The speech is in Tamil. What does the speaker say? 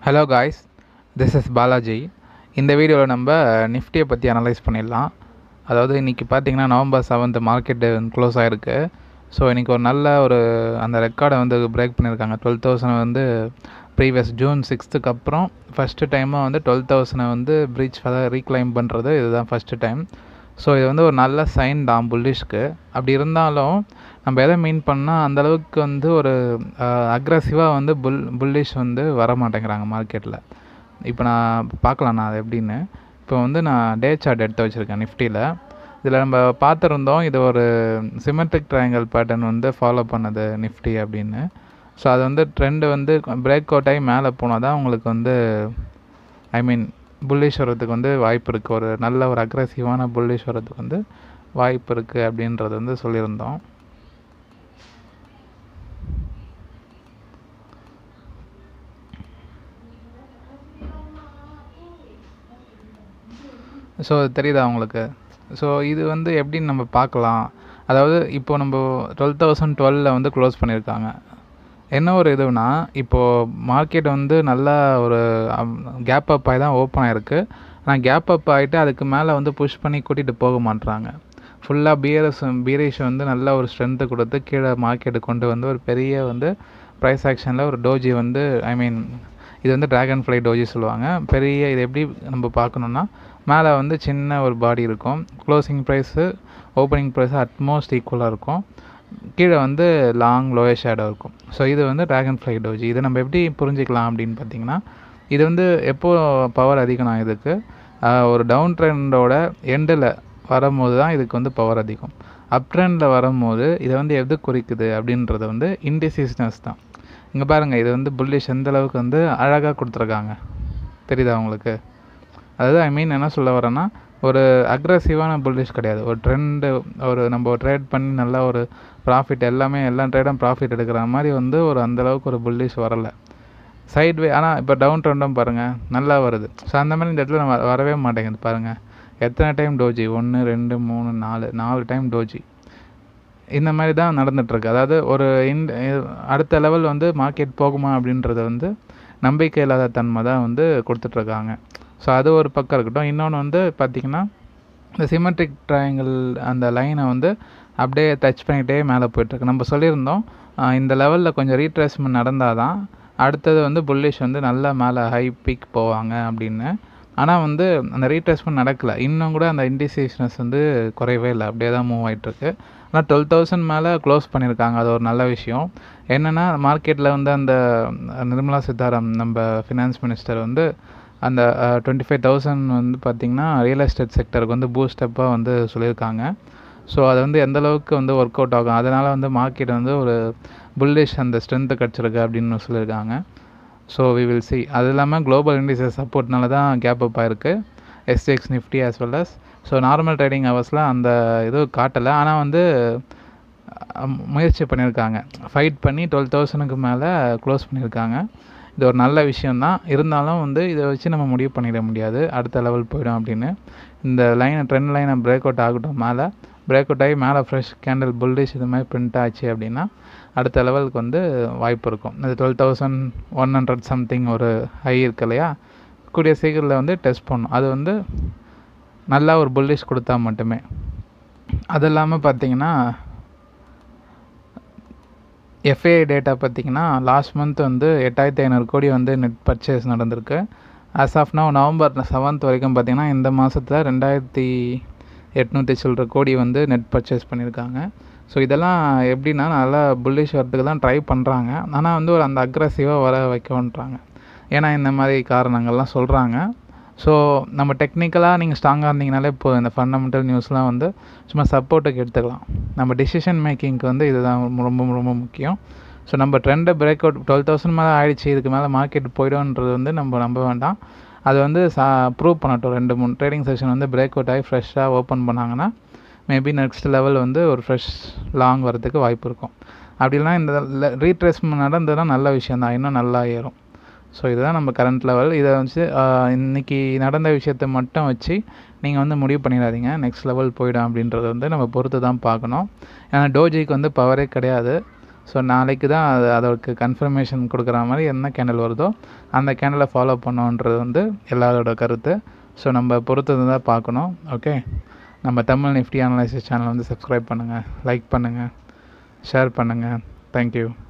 hello guys this is Balaji இந்த வீடியோவில் நம்ம நிஃப்டியை பற்றி அனலைஸ் பண்ணிடலாம் அதாவது இன்றைக்கி பார்த்தீங்கன்னா நவம்பர் செவன்த் மார்க்கெட்டு க்ளோஸ் ஆகிருக்கு ஸோ இன்றைக்கி ஒரு நல்ல ஒரு அந்த ரெக்கார்டை வந்து பிரேக் பண்ணியிருக்காங்க டுவெல் தௌசண்ட் வந்து ப்ரீவியஸ் ஜூன் சிக்ஸ்த்துக்கு அப்புறம் ஃபஸ்ட்டு டைமாக வந்து டுவெல் தௌசண்டை வந்து ப்ரீச் ரீக்ளைம் பண்ணுறது இதுதான் ஃபஸ்ட்டு டைம் ஸோ இது வந்து ஒரு நல்ல சைன் தான் புல்லிஷ்க்கு அப்படி இருந்தாலும் நம்ம எதை மீன் பண்ணால் அந்தளவுக்கு வந்து ஒரு அக்ரஸிவாக வந்து புல் புல்லிஷ் வந்து வர மாட்டேங்கிறாங்க மார்க்கெட்டில் இப்போ நான் பார்க்கலாம் நான் அது எப்படின்னு இப்போ வந்து நான் டே சார்ட் எடுத்து வச்சுருக்கேன் நிஃப்டியில் இதில் நம்ம பார்த்துருந்தோம் இது ஒரு சிமெட்ரிக் ட்ரையாங்கல் பேட்டர்ன் வந்து ஃபாலோ பண்ணது நிஃப்டி அப்படின்னு ஸோ அது வந்து ட்ரெண்டு வந்து பிரேக் அவுட் ஆகி மேலே போனால் தான் உங்களுக்கு வந்து ஐ மீன் புல்லிஷ் வரதுக்கு வந்து வாய்ப்பு இருக்குது ஒரு நல்ல ஒரு அக்ரஸிவான புல்லிஷ் வரதுக்கு வந்து வாய்ப்பு இருக்குது அப்படின்றது வந்து சொல்லியிருந்தோம் ஸோ தெரியுதா உங்களுக்கு ஸோ இது வந்து எப்படின்னு நம்ம பார்க்கலாம் அதாவது இப்போ நம்ம டுவெல் தௌசண்ட் டுவெலில் வந்து க்ளோஸ் பண்ணியிருக்காங்க என்ன ஒரு இதுனா இப்போது மார்க்கெட் வந்து நல்லா ஒரு கேப் அப் ஆகி தான் ஓப்பன் ஆகிருக்கு ஆனால் கேப் அப் ஆகிட்டு அதுக்கு மேலே வந்து புஷ் பண்ணி கூட்டிகிட்டு போக மாட்டுறாங்க ஃபுல்லாக பியரஸ் பீரேஷ் வந்து நல்ல ஒரு ஸ்ட்ரென்த்து கொடுத்து கீழே மார்க்கெட்டு கொண்டு வந்து ஒரு பெரிய வந்து ப்ரைஸ் ஆக்ஷனில் ஒரு டோஜி வந்து ஐ மீன் இது வந்து ட்ராகன் ஃப்ளை டோஜி சொல்லுவாங்க பெரிய இது எப்படி நம்ம பார்க்கணுன்னா மேலே வந்து சின்ன ஒரு பாடி இருக்கும் closing price opening price at most ஈக்குவலாக இருக்கும் கீழே வந்து லாங் லோயர் ஷேடோ இருக்கும் ஸோ இது வந்து ட்ராகன் ஃப்ளை டோஜி இதை நம்ம எப்படி புரிஞ்சிக்கலாம் அப்படின்னு பார்த்தீங்கன்னா இது வந்து எப்போது பவர் அதிகம் இதுக்கு ஒரு டவுன் ட்ரெண்டோட எண்டில் வரும்போது தான் இதுக்கு வந்து பவர் அதிகம் அப் ட்ரெண்டில் வரும்போது இதை வந்து எது குறிக்குது அப்படின்றது வந்து இன்டிசிஸ்னஸ் தான் இங்கே பாருங்கள் இது வந்து புல்லிஷ் எந்த அளவுக்கு வந்து அழகாக கொடுத்துருக்காங்க தெரியுதா உங்களுக்கு அதாவது ஐ மீன் என்ன சொல்ல வரேன்னா ஒரு அக்ரஸிவான புல்லிஷ் கிடையாது ஒரு ட்ரெண்டு ஒரு நம்ம ட்ரேட் பண்ணி நல்லா ஒரு ப்ராஃபிட் எல்லாமே எல்லா ட்ரேடும் ப்ராஃபிட் எடுக்கிற மாதிரி வந்து ஒரு அந்தளவுக்கு ஒரு புல்லிஷ் வரலை சைட் வே ஆனால் இப்போ டவுன் ட்ரெண்டும் பாருங்கள் நல்லா வருது ஸோ அந்த மாதிரி இந்த இடத்துல வ வரவே மாட்டேங்குது பாருங்கள் எத்தனை டைம் டோஜி ஒன்று ரெண்டு மூணு நாலு நாலு டைம் டோஜி இந்த மாதிரி தான் நடந்துகிட்ருக்கு அதாவது ஒரு இன் அடுத்த லெவல் வந்து மார்க்கெட் போகுமா அப்படின்றத வந்து நம்பிக்கை இல்லாத தன்மை தான் வந்து கொடுத்துட்ருக்காங்க ஸோ அது ஒரு பக்கம் இருக்கட்டும் இன்னொன்று வந்து பார்த்திங்கன்னா இந்த சிமெட்ரிக் ட்ரையாங்கிள் அந்த லைனை வந்து அப்படியே டச் பண்ணிகிட்டே மேலே போயிட்டுருக்கு நம்ம சொல்லியிருந்தோம் இந்த லெவலில் கொஞ்சம் ரீட்ரேஸ்மெண்ட் நடந்தால் தான் அடுத்தது வந்து புல்லிஷ் வந்து நல்லா மேலே ஹை பீக் போவாங்க அப்படின்னு ஆனால் வந்து அந்த ரீட்ரேஸ்மெண்ட் நடக்கலை இன்னும் கூட அந்த இண்டிசிஷனஸ் வந்து குறையவே இல்லை அப்படியே தான் மூவ் ஆகிட்டுருக்கு ஆனால் டுவெல் தௌசண்ட் மேலே க்ளோஸ் பண்ணியிருக்காங்க அது ஒரு நல்ல விஷயம் என்னென்னா மார்க்கெட்டில் வந்து அந்த நிர்மலா சீதாராம் நம்ம ஃபினான்ஸ் மினிஸ்டர் வந்து அந்த டுவெண்ட்டி ஃபைவ் தௌசண்ட் வந்து பார்த்திங்கன்னா ரியல் எஸ்டேட் செக்டருக்கு வந்து பூஸ்டப்பாக வந்து சொல்லியிருக்காங்க ஸோ அது வந்து எந்த அளவுக்கு வந்து ஒர்க் அவுட் ஆகும் அதனால் வந்து மார்க்கெட் வந்து ஒரு புல்லிஷ் அந்த ஸ்ட்ரென்த்து கிடச்சிருக்கு அப்படின்னு சொல்லியிருக்காங்க ஸோ வி வில் சி அது இல்லாமல் குளோபல் இண்டிசஸ் சப்போர்ட்னால தான் கேப் அப் ஆயிருக்கு SGX Nifty as well as so normal trading ஹவர்ஸில் அந்த இது காட்டலை ஆனால் வந்து முயற்சி பண்ணியிருக்காங்க ஃபைட் பண்ணி டுவெல் தௌசண்ட்க்கு மேலே க்ளோஸ் பண்ணியிருக்காங்க இது ஒரு நல்ல விஷயந்தான் இருந்தாலும் வந்து இதை வச்சு நம்ம முடிவு பண்ணிட முடியாது அடுத்த லெவல் போயிடும் அப்படின்னு இந்த லைனை ட்ரெண்ட் லைனை பிரேக் அவுட் ஆகட்டும் மேலே பிரேக் அவுட் ஆகி மேலே ஃப்ரெஷ் கேண்டில் புல்டிஷ் இது மாதிரி பிரிண்ட் ஆச்சு அப்படின்னா அடுத்த லெவலுக்கு வந்து வாய்ப்பு இருக்கும் இது twelve thousand one hundred something ஒரு ஹை இருக்கு இல்லையா கூடிய சீக்கிரத்தில் வந்து டெஸ்ட் பண்ணும் அது வந்து நல்லா ஒரு புல்லிஷ் கொடுத்தா மட்டுமே அது இல்லாமல் பார்த்தீங்கன்னா எஃப்ஐஐ டேட்டா பார்த்திங்கன்னா லாஸ்ட் மந்த் வந்து எட்டாயிரத்தி ஐநூறு கோடி வந்து நெட் பர்ச்சேஸ் நடந்திருக்கு as of now November seventh வரைக்கும் பார்த்திங்கன்னா இந்த மாதத்தில் ரெண்டாயிரத்தி எட்நூற்றி சில்லற கோடி வந்து நெட் பர்ச்சேஸ் பண்ணியிருக்காங்க ஸோ இதெல்லாம் எப்படின்னா நல்லா புல்லிஷ் வரதுக்கு தான் ட்ரை பண்ணுறாங்க ஆனால் வந்து ஒரு அந்த அக்ரஸிவாக வர வைக்கணுன்றாங்க ஏன்னா இந்த மாதிரி காரணங்கள்லாம் சொல்கிறாங்க ஸோ நம்ம டெக்னிக்கலாக நீங்கள் ஸ்ட்ராங்காக இருந்தீங்கனாலே இப்போ இந்த ஃபண்டமெண்டல் நியூஸ்லாம் வந்து சும்மா சப்போர்ட்டுக்கு எடுத்துக்கலாம் நம்ம டிசிஷன் மேக்கிங்க்கு வந்து இதுதான் ரொம்ப ரொம்ப முக்கியம் ஸோ நம்ம ட்ரெண்டை பிரேக் அவுட் டுவெல் தௌசண்ட் மேலே ஆயிடுச்சு இதுக்கு மேலே மார்க்கெட் போய்டும்ன்றது வந்து நம்ம நம்ப வேண்டாம் அது வந்து சா ப்ரூவ் பண்ணட்டும் ரெண்டு மூணு ட்ரேடிங் செஷன் வந்து பிரேக் அவுட் ஆகி ஃப்ரெஷ்ஷாக ஓப்பன் பண்ணாங்கன்னா மேபி நெக்ஸ்ட் லெவல் வந்து ஒரு ஃப்ரெஷ் லாங் வரதுக்கு வாய்ப்பு இருக்கும் அப்படிலாம் இந்த ரீட்ரேஸ்மெண்ட் நடந்ததுன்னா நல்ல விஷயம் தான் இன்னும் நல்லா ஏறும் ஸோ இதுதான் நம்ம கரண்ட் லெவல் இதை வச்சு இன்றைக்கி நடந்த விஷயத்தை மட்டும் வச்சு நீங்கள் வந்து முடிவு பண்ணிடாதீங்க நெக்ஸ்ட் லெவல் போயிடும் அப்படின்றத வந்து நம்ம பொறுத்து தான் பார்க்கணும் ஏன்னா டோஜிக்கு வந்து பவரே கிடையாது ஸோ நாளைக்கு தான் அது அதற்கு கன்ஃபர்மேஷன் கொடுக்குற மாதிரி என்ன கேண்டில் வருதோ அந்த கேண்டிலை ஃபாலோ பண்ணோன்றது வந்து எல்லாரோட கருத்து ஸோ நம்ம பொறுத்தது தான் பார்க்கணும் ஓகே நம்ம தமிழ் நிஃப்டி அனலைசிஸ் சேனல் வந்து சப்ஸ்கிரைப் பண்ணுங்கள் லைக் பண்ணுங்கள் ஷேர் பண்ணுங்கள் தேங்க்யூ